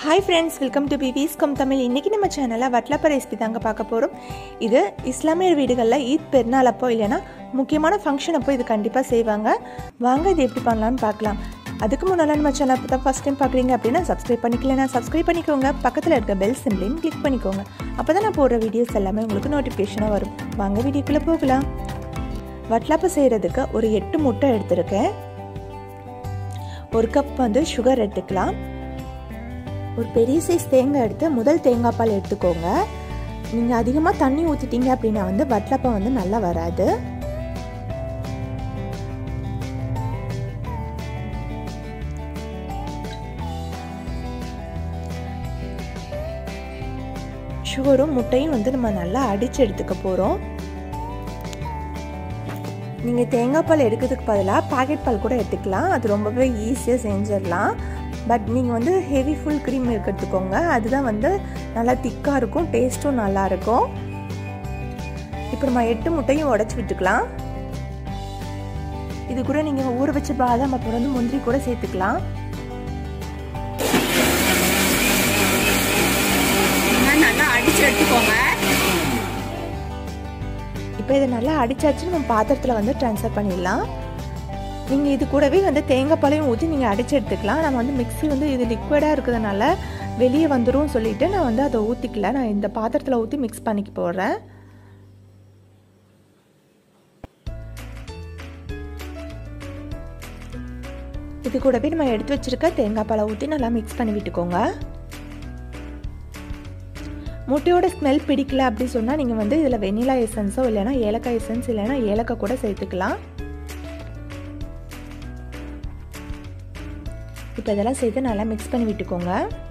hi friends welcome to பிவிஸ் கம் தமிழ் இன்றைக்கி நம்ம சேனலில் வட்லப்ப ரெசிபி தாங்க பார்க்க போகிறோம் இது இஸ்லாமியர் வீடுகளில் ஈத் பெருநாள் அப்போ இல்லைன்னா முக்கியமான ஃபங்க்ஷன் அப்போ இது கண்டிப்பாக செய்வாங்க வாங்க இது எப்படி பண்ணலான்னு பார்க்கலாம் அதுக்கு முன்னால் நம்ம சேனல் இப்போ தான் ஃபஸ்ட் டைம் பார்க்குறீங்க அப்படின்னா சப்ஸ்கிரைப் பண்ணிக்கலனா சப்ஸ்கிரைப் பண்ணிக்கோங்க பக்கத்தில் இருக்க பெல் சிம்லையும் கிளிக் பண்ணிக்கோங்க அப்போ தான் நான் போடுற வீடியோஸ் எல்லாமே உங்களுக்கு நோட்டிஃபிகேஷனாக வரும் வாங்க வீடியோக்குள்ளே போகலாம் வட்லாப்பு செய்கிறதுக்கு ஒரு எட்டு முட்டை எடுத்திருக்கேன் ஒரு கப் வந்து சுகர் எடுத்துக்கலாம் ஒரு பெரிய சைஸ் தேங்காய் எடுத்து முதல் தேங்காய் பால் எடுத்துக்கோங்க நீங்கள் அதிகமாக தண்ணி ஊற்றிட்டீங்க அப்படின்னா வந்து வட்லப்பம் வந்து நல்லா வராது சுகரும் முட்டையும் வந்து நம்ம நல்லா அடித்து எடுத்துக்க போகிறோம் நீங்கள் தேங்காய் பால் எடுக்கிறதுக்கு பதிலாக பாக்கெட் பால் கூட எடுத்துக்கலாம் அது ரொம்பவே ஈஸியாக செஞ்சிடலாம் பட் நீங்கள் வந்து ஹெவி ஃபுல் க்ரீம் எடுத்துக்கோங்க அதுதான் வந்து நல்லா திக்காக இருக்கும் டேஸ்ட்டும் நல்லாயிருக்கும் இப்போ நம்ம எட்டு முட்டையும் உடச்சி விட்டுக்கலாம் இது கூட நீங்கள் ஊற வச்ச பாதாம் அப்புறம் வந்து முந்திரி கூட சேர்த்துக்கலாம் நல்லா அடிச்சு எடுத்துக்கோங்க இப்போ இதை நல்லா அடிச்சாச்சு நம்ம பாத்திரத்தில் வந்து ட்ரான்ஸ்ஃபர் பண்ணிடலாம் நீங்கள் இது கூடவே வந்து தேங்காய் பாலையும் ஊற்றி நீங்கள் அடித்து எடுத்துக்கலாம் நம்ம வந்து மிக்ஸி வந்து இது லிக்விடாக இருக்கிறதுனால வெளியே வந்துடும் சொல்லிவிட்டு நான் வந்து அதை ஊற்றிக்கல நான் இந்த பாத்திரத்தில் ஊற்றி மிக்ஸ் பண்ணிக்க போடுறேன் இது கூடவே நம்ம எடுத்து வச்சுருக்க தேங்காய் பாலை ஊற்றி நல்லா மிக்ஸ் பண்ணி விட்டுக்கோங்க முட்டையோட ஸ்மெல் பிடிக்கல அப்படி சொன்னால் நீங்கள் வந்து இதில் வெனிலா எசன்ஸோ இல்லைனா ஏலக்காய் எசன்ஸ் இல்லைனா ஏலக்காய் கூட சேர்த்துக்கலாம் இப்போ இதெல்லாம் சேர்த்து நல்லா மிக்ஸ் பண்ணி விட்டுக்கோங்க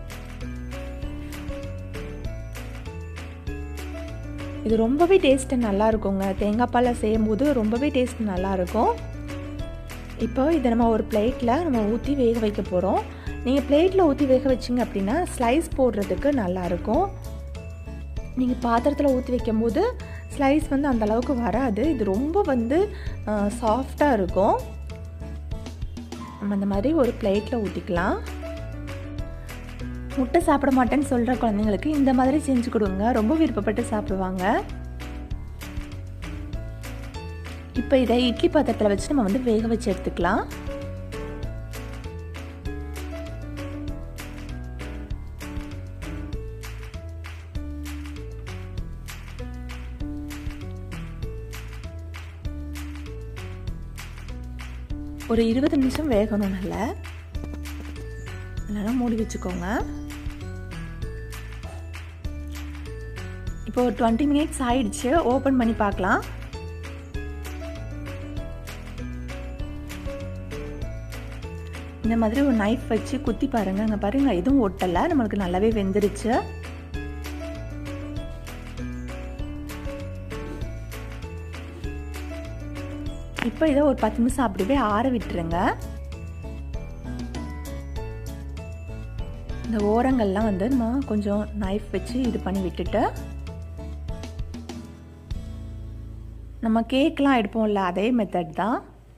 இது ரொம்பவே டேஸ்ட்டு நல்லா இருக்குங்க தேங்காய் பாலில் செய்யும்போது ரொம்பவே டேஸ்ட் நல்லா இருக்கும் இப்போ இதை நம்ம ஒரு பிளேட்டில் நம்ம ஊற்றி வேக வைக்க போகிறோம் நீங்கள் பிளேட்டில் ஊற்றி வேக வச்சிங்க அப்படின்னா ஸ்லைஸ் போடுறதுக்கு நல்லாயிருக்கும் நீங்கள் பாத்திரத்தில் ஊற்றி வைக்கும்போது ஸ்லைஸ் வந்து அந்த அளவுக்கு வராது இது ரொம்ப வந்து சாஃப்டாக இருக்கும் நம்ம அந்த மாதிரி ஒரு பிளேட்டில் ஊற்றிக்கலாம் முட்டை சாப்பிட மாட்டேன்னு சொல்கிற குழந்தைங்களுக்கு இந்த மாதிரி செஞ்சு கொடுங்க ரொம்ப விருப்பப்பட்டு சாப்பிடுவாங்க இப்போ இதை இட்லி பாத்திரத்தில் வச்சு நம்ம வந்து வேக வச்சு எடுத்துக்கலாம் ஒரு இருபது நிமிஷம் வேகணும் நல்லா நல்லா மூடி வச்சுக்கோங்க இப்போ ஒரு டுவெண்ட்டி மினிட்ஸ் ஆயிடுச்சு ஓப்பன் பண்ணி பார்க்கலாம் இந்த மாதிரி ஒரு நைஃப் வச்சு குத்தி பாருங்க அங்கே பாருங்க எதுவும் ஒட்டலை நம்மளுக்கு நல்லாவே வெந்துருச்சு இப்போ இதை ஒரு பத்து நிமிஷம் அப்படியே ஆற விட்டுருங்க இந்த ஓரங்கள்லாம் வந்து நம்ம கொஞ்சம் நைஃப் வச்சு இது பண்ணி விட்டுட்டு நம்ம கேக்லாம் எடுப்போம்ல அதே மெத்தட் தான்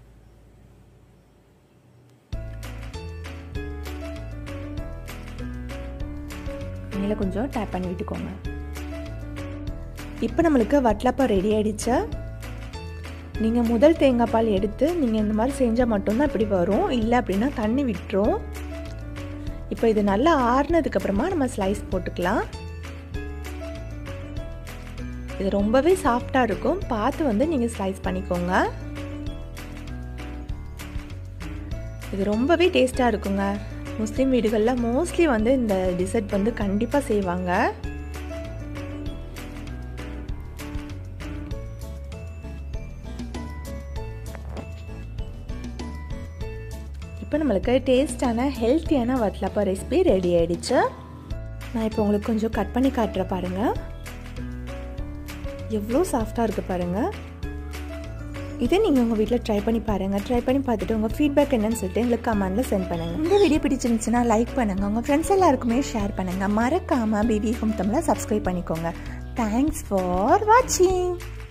மேலே கொஞ்சம் டேப் பண்ணி விட்டுக்கோங்க இப்போ நம்மளுக்கு வட்லப்பா ரெடி ஆயிடுச்சு நீங்கள் முதல் தேங்காய் பால் எடுத்து நீங்கள் இந்த மாதிரி செஞ்சால் மட்டும்தான் இப்படி வரும் இல்லை அப்படின்னா தண்ணி விட்டுரும் இப்போ இது நல்லா ஆறுனதுக்கப்புறமா நம்ம ஸ்லைஸ் போட்டுக்கலாம் இது ரொம்பவே சாஃப்டாக இருக்கும் பார்த்து வந்து நீங்கள் ஸ்லைஸ் பண்ணிக்கோங்க இது ரொம்பவே டேஸ்ட்டாக இருக்குங்க முஸ்லீம் வீடுகளில் மோஸ்ட்லி வந்து இந்த டிசர்ட் வந்து கண்டிப்பாக செய்வாங்க இப்போ நம்மளுக்கு டேஸ்டான ஹெல்த்தியான வட்லப்பா ரெசிபி ரெடி ஆயிடுச்சு நான் இப்போ உங்களுக்கு கொஞ்சம் கட் பண்ணி காட்டுற பாருங்க எவ்வளோ சாஃப்டாக இருக்குது பாருங்கள் இதே நீங்கள் உங்கள் வீட்டில் ட்ரை பண்ணி பாருங்கள் ட்ரை பண்ணி பார்த்துட்டு உங்கள் ஃபீட்பேக் என்னன்னு சொல்லிட்டு எங்களுக்கு கமெண்டில் சென்ட் பண்ணுங்கள் இந்த வீடியோ பிடிச்சிருந்துச்சுன்னா லைக் பண்ணுங்கள் உங்கள் ஃப்ரெண்ட்ஸ் எல்லாருக்குமே ஷேர் பண்ணுங்கள் மறக்காமல் பிபி ஹோம் தமிழை சப்ஸ்கிரைப் பண்ணிக்கோங்க தேங்க்ஸ் ஃபார் வாட்சிங்